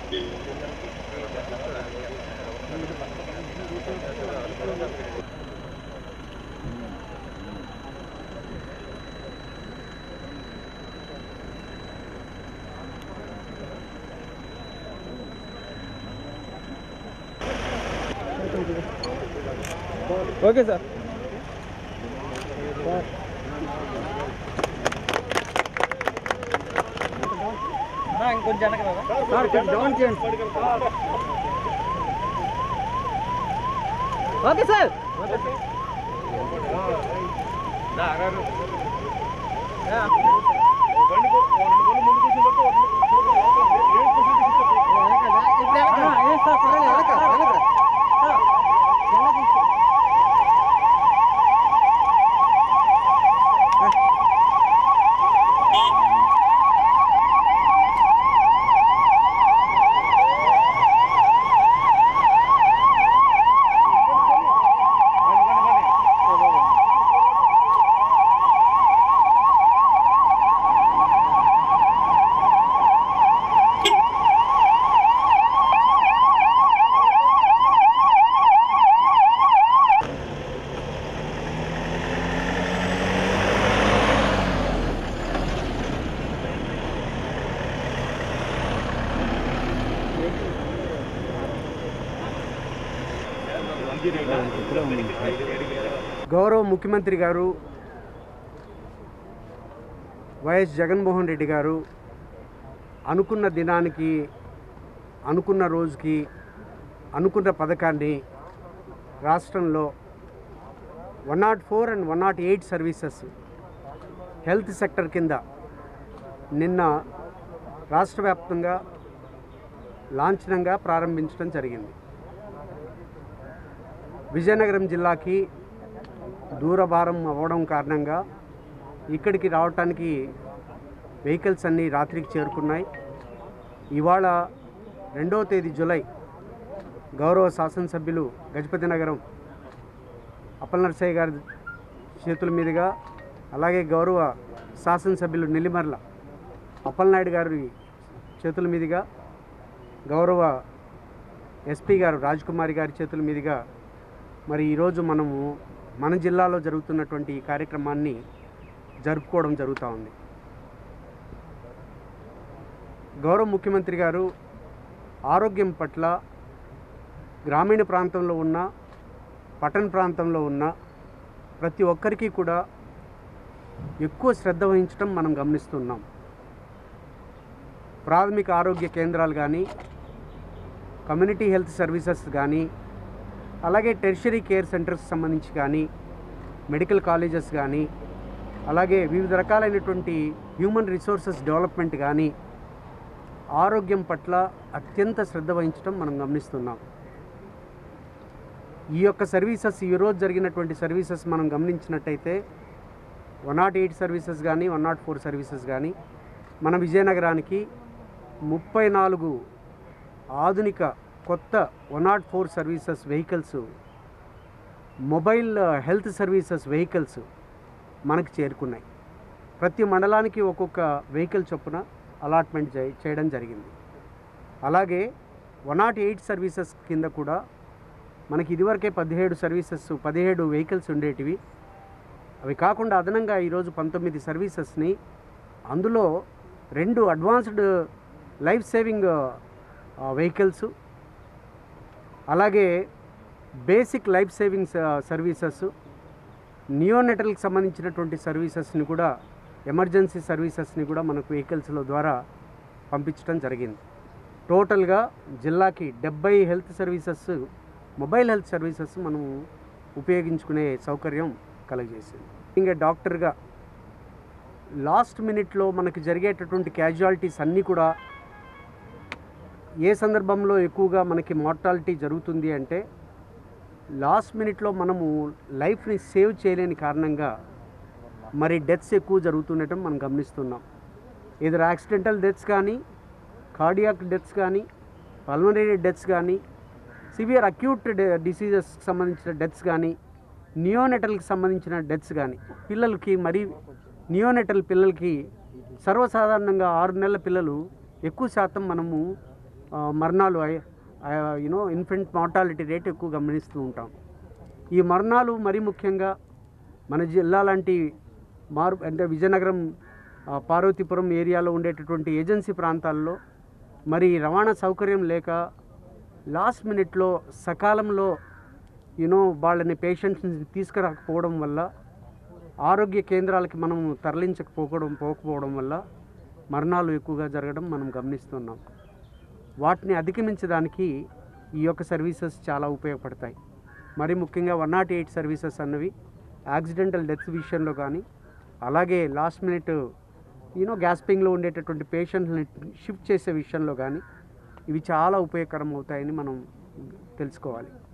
okay sir ఇంకొంచెం వెనక okay sir గౌరవ ముఖ్యమంత్రి గారు వైఎస్ జగన్మోహన్ రెడ్డి గారు అనుకున్న దినానికి అనుకున్న రోజుకి అనుకున్న పథకాన్ని రాష్ట్రంలో one nought four and one nought eight services health sector కింద నిన్న రాష్ట్ర వ్యాప్తంగా లాంఛనంగా ప్రారంభించడం జరిగింది విజయనగరం జిల్లాకి దూరభారం అవ్వడం కారణంగా ఇక్కడికి రావటానికి వెహికల్స్ అన్నీ రాత్రికి చేరుకున్నాయి ఇవాళ రెండవ తేదీ జూలై గౌరవ శాసనసభ్యులు గజపతి నగరం అప్పలనరసయ్య గారి చేతుల మీదుగా అలాగే గౌరవ శాసనసభ్యులు నెల్లిమర్ల అప్పలనాయుడు గారి చేతుల మీదుగా గౌరవ ఎస్పీ గారు రాజ్కుమారి గారి చేతుల మీదుగా మరి ఈరోజు మనము మన జిల్లాలో జరుగుతున్నటువంటి ఈ కార్యక్రమాన్ని జరుపుకోవడం జరుగుతూ ఉంది గౌరవ ముఖ్యమంత్రి గారు ఆరోగ్యం పట్ల గ్రామీణ ప్రాంతంలో ఉన్న పట్టణ ప్రాంతంలో ఉన్న ప్రతి ఒక్కరికి కూడా ఎక్కువ శ్రద్ధ వహించడం మనం గమనిస్తున్నాం ప్రాథమిక ఆరోగ్య కేంద్రాలు కానీ కమ్యూనిటీ హెల్త్ సర్వీసెస్ కానీ అలాగే టెర్షరీ కేర్ సెంటర్స్ సంబంధించి కానీ మెడికల్ కాలేజెస్ కానీ అలాగే వివిధ రకాలైనటువంటి హ్యూమన్ రిసోర్సెస్ డెవలప్మెంట్ కానీ ఆరోగ్యం పట్ల అత్యంత శ్రద్ధ వహించడం మనం గమనిస్తున్నాం ఈ యొక్క సర్వీసెస్ ఈరోజు జరిగినటువంటి సర్వీసెస్ మనం గమనించినట్టయితే వన్ నాట్ ఎయిట్ సర్వీసెస్ కానీ వన్ నాట్ ఫోర్ సర్వీసెస్ కానీ మన విజయనగరానికి ముప్పై నాలుగు ఆధునిక కొత్త one nought four services vehicles mobile health services vehicles మనకు చేరుకున్నాయి ప్రతి మండలానికి ఒక్కొక్క వెహికల్ చొప్పున అలాట్మెంట్ చే చేయడం జరిగింది అలాగే వన్ నాట్ ఎయిట్ సర్వీసెస్ కింద కూడా మనకి ఇదివరకే పదిహేడు సర్వీసెస్ పదిహేడు వెహికల్స్ ఉండేటివి అవి కాకుండా అదనంగా ఈరోజు పంతొమ్మిది సర్వీసెస్ని అందులో రెండు అడ్వాన్స్డ్ లైఫ్ సేవింగ్ వెహికల్స్ అలాగే బేసిక్ లైఫ్ సేవింగ్ సర్వీసెస్ నియోనెటల్కి సంబంధించినటువంటి సర్వీసెస్ని కూడా ఎమర్జెన్సీ సర్వీసెస్ని కూడా మనకు వెహికల్స్లో ద్వారా పంపించడం జరిగింది టోటల్గా జిల్లాకి డెబ్బై health services mobile health services మనం ఉపయోగించుకునే సౌకర్యం కలగజేసింది ఇంకా డాక్టర్గా లాస్ట్ మినిట్లో మనకి జరిగేటటువంటి క్యాజువాలిటీస్ అన్నీ కూడా ఏ సందర్భంలో ఎక్కువగా మనకి మార్టాలిటీ జరుగుతుంది అంటే లాస్ట్ మినిట్లో మనము లైఫ్ని సేవ్ చేయలేని కారణంగా మరి డెత్స్ ఎక్కువ జరుగుతుండటం మనం గమనిస్తున్నాం ఏదో యాక్సిడెంటల్ డెత్స్ కానీ కార్డియాక్ డెత్స్ కానీ పల్మనరీ డెత్స్ కానీ సివియర్ అక్యూట్ డిసీజెస్కి సంబంధించిన డెత్స్ కానీ నియోనెటల్కి సంబంధించిన డెత్స్ కానీ పిల్లలకి మరి నియోనెటల్ పిల్లలకి సర్వసాధారణంగా ఆరు నెలల పిల్లలు ఎక్కువ శాతం మనము ఆ, మరణాలు యూనో ఇన్ఫెంట్ మార్టాలిటీ రేట్ ఎక్కువ గమనిస్తూ ఉంటాం ఈ మరణాలు మరీ ముఖ్యంగా మన జిల్లా లాంటి మారు అంటే విజయనగరం ఆ, పార్వతీపురం ఏరియాలో ఉండేటటువంటి ఏజెన్సీ ప్రాంతాల్లో మరి రవాణా సౌకర్యం లేక లాస్ట్ మినిట్లో సకాలంలో యూనో వాళ్ళని పేషెంట్స్ని తీసుకురాకపోవడం వల్ల ఆరోగ్య కేంద్రాలకి మనం తరలించకపోవడం పోకపోవడం వల్ల మరణాలు ఎక్కువగా జరగడం మనం గమనిస్తున్నాం వాటిని అధిగమించడానికి ఈ యొక్క సర్వీసెస్ చాలా ఉపయోగపడతాయి మరి ముఖ్యంగా వన్ నాట్ ఎయిట్ సర్వీసెస్ అన్నవి యాక్సిడెంటల్ డెత్స్ విషయంలో కానీ అలాగే లాస్ట్ మినిట్ యూనో గ్యాస్పింగ్లో ఉండేటటువంటి పేషెంట్ని షిఫ్ట్ చేసే విషయంలో కానీ ఇవి చాలా ఉపయోగకరం అవుతాయని మనం తెలుసుకోవాలి